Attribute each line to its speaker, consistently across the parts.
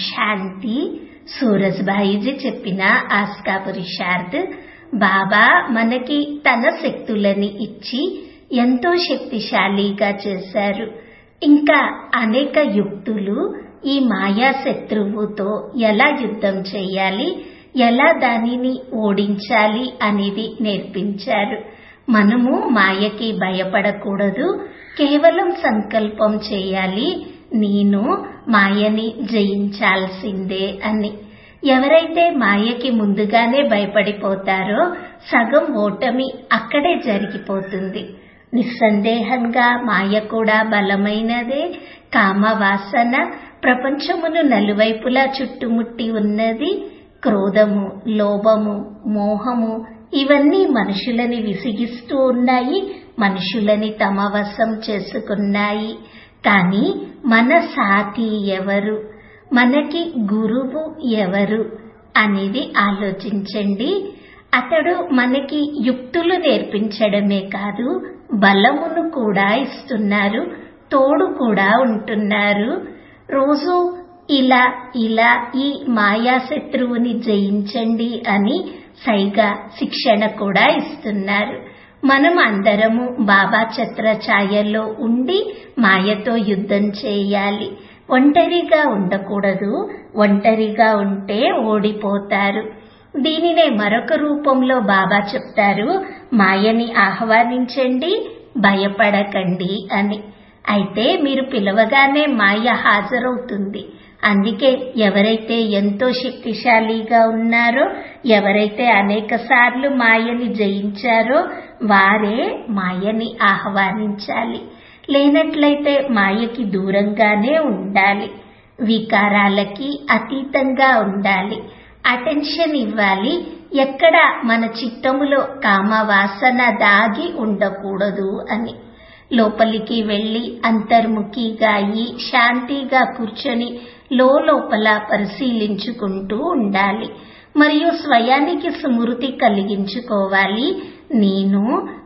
Speaker 1: శాంతి సూరజ్భాయిజీ చెప్పిన ఆస్కా పురుషార్థ్ బాబా మనకి తన శక్తులని ఇచ్చి ఎంతో శక్తిశాలిగా చేశారు ఇంకా అనేక యుక్తులు ఈ మాయా శత్రువుతో ఎలా యుద్ధం చేయాలి ఎలా దానిని ఓడించాలి అనేది నేర్పించారు మనము మాయకి భయపడకూడదు కేవలం సంకల్పం చేయాలి నేను మాయని జయించాల్సిందే అని ఎవరైతే మాయకి ముందుగానే భయపడిపోతారో సగం ఓటమి అక్కడే జరిగిపోతుంది నిస్సందేహంగా మాయ కూడా బలమైనదే కామవాసన ప్రపంచమును నలువైపులా చుట్టుముట్టి ఉన్నది క్రోధము లోభము మోహము ఇవన్నీ మనుషులని విసిగిస్తూ ఉన్నాయి మనుషులని తమ వశం చేసుకున్నాయి కానీ మన సాటి ఎవరు మనకి గురువు ఎవరు అనేది ఆలోచించండి అతడు మనకి యుక్తులు నేర్పించడమే కాదు బలమును కూడా ఇస్తున్నారు తోడు కూడా ఉంటున్నారు రోజు ఇలా ఇలా ఈ మాయా శత్రువుని జయించండి అని సైగా శిక్షణ కూడా ఇస్తున్నారు మనం అందరము బాబా ఛత్ర ఛాయల్లో ఉండి మాయతో యుద్ధం చేయాలి ఒంటరిగా ఉండకూడదు ఒంటరిగా ఉంటే ఓడిపోతారు దీనినే మరొక రూపంలో బాబా చెప్తారు మాయని ఆహ్వానించండి భయపడకండి అని అయితే మీరు పిలవగానే మాయ హాజరవుతుంది అందుకే ఎవరైతే ఎంతో శక్తిశాలిగా ఉన్నారో ఎవరైతే అనేక సార్లు మాయని జయించారో వారే మాయని ఆహ్వానించాలి లేనట్లయితే మాయకి దూరంగానే ఉండాలి వికారాలకి అతీతంగా ఉండాలి అటెన్షన్ ఇవ్వాలి ఎక్కడ మన చిత్తములో కామవాసన దాగి ఉండకూడదు అని లోపలికి వెళ్లి అంతర్ముఖిగా అయి శాంతిగా కూర్చొని లోపల పరిశీలించుకుంటూ ఉండాలి మరియు స్వయానికి స్మృతి కలిగించుకోవాలి నేను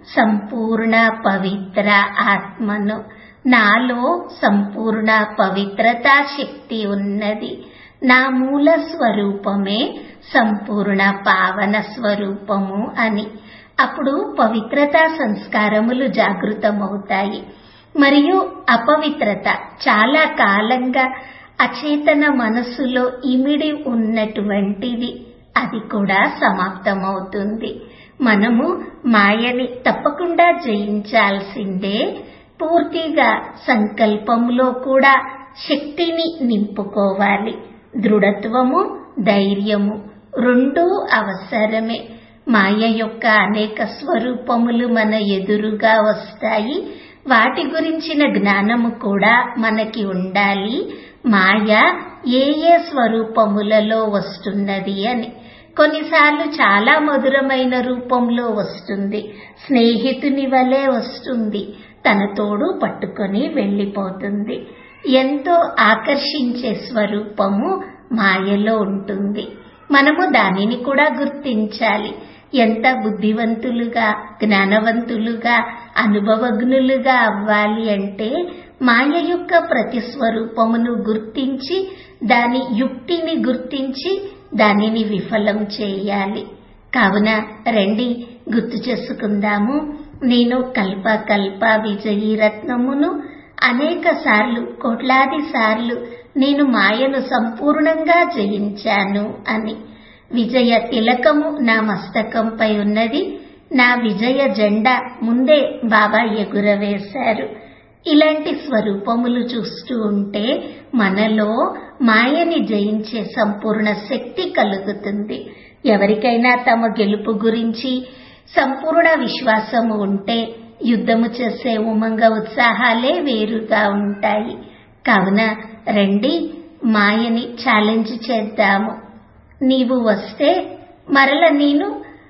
Speaker 1: సంపూర్ణ పవిత్ర ఆత్మను నాలో సంపూర్ణ పవిత్రతా శక్తి ఉన్నది నా మూల స్వరూపమే సంపూర్ణ పావన స్వరూపము అని అప్పుడు పవిత్రతా సంస్కారములు జాగృతమవుతాయి మరియు అపవిత్రత చాలా కాలంగా అచేతన మనస్సులో ఇమిడి ఉన్నటువంటిది అది కూడా సమాప్తమవుతుంది మనము మాయని తప్పకుండా జయించాల్సిందే పూర్తిగా సంకల్పంలో కూడా శక్తిని నింపుకోవాలి దృఢత్వము ధైర్యము రెండూ అవసరమే మాయ యొక్క అనేక స్వరూపములు మన ఎదురుగా వస్తాయి వాటి గురించిన జ్ఞానము కూడా మనకి ఉండాలి మాయ ఏ ఏ స్వరూపములలో వస్తున్నది అని కొన్నిసార్లు చాలా మధురమైన రూపంలో వస్తుంది స్నేహితుని వలె వస్తుంది తన తోడు పట్టుకొని వెళ్ళిపోతుంది ఎంతో ఆకర్షించే స్వరూపము మాయలో ఉంటుంది మనము దానిని కూడా గుర్తించాలి ఎంత బుద్ధివంతులుగా జ్ఞానవంతులుగా అనుభవజ్ఞులుగా అవ్వాలి అంటే మాయ యొక్క ప్రతి స్వరూపమును గుర్తించి దాని యుక్తిని గుర్తించి దానిని విఫలం చేయాలి కావున రండి గుర్తు చేసుకుందాము నేను కల్ప కల్ప విజయీ రత్నమును అనేక సార్లు కోట్లాది సార్లు నేను మాయను సంపూర్ణంగా జయించాను అని విజయ తిలకము నా మస్తకంపై ఉన్నది నా విజయ జెండా ముందే బాబా ఎగురవేశారు ఇలాంటి స్వరూపములు చూస్తూ ఉంటే మనలో మాయని జయించే సంపూర్ణ శక్తి కలుగుతుంది ఎవరికైనా తమ గెలుపు గురించి సంపూర్ణ విశ్వాసము ఉంటే యుద్ధము చేసే ఉమంగ ఉత్సాహాలే వేరుగా ఉంటాయి కావున రండి మాయని ఛాలెంజ్ చేద్దాము నీవు వస్తే మరల నేను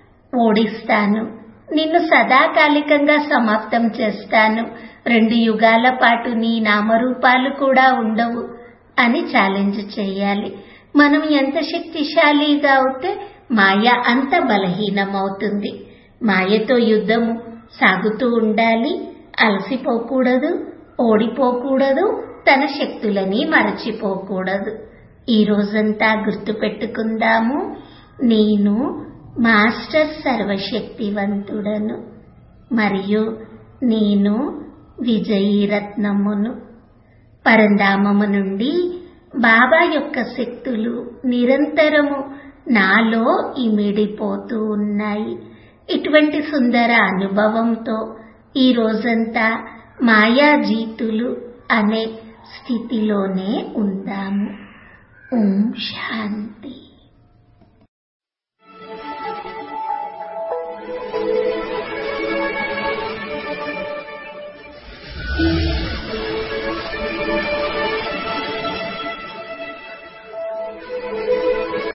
Speaker 1: ఓడిస్తాను నిన్ను సదాకాలికంగా సమాప్తం చేస్తాను రెండు యుగాల పాటు నీ నామరూపాలు కూడా ఉండవు అని ఛాలెంజ్ చేయాలి మనం ఎంత శక్తిశాలిగా అవుతే మాయ అంత బలహీనమవుతుంది మాయతో యుద్ధము సాగుతూ ఉండాలి అలసిపోకూడదు ఓడిపోకూడదు తన శక్తులని మరచిపోకూడదు ఈ రోజంతా గుర్తుపెట్టుకుందాము నేను మాస్టర్ సర్వశక్తివంతుడను మరియు నేను విజయీరత్నమును పరంధామము నుండి బాబా యొక్క శక్తులు నిరంతరము నాలో ఇమిడిపోతూ ఉన్నాయి ఇటువంటి సుందర అనుభవంతో ఈ రోజంతా మాయాజీతులు అనే స్థితిలోనే ఉందాము ఓం శాంతి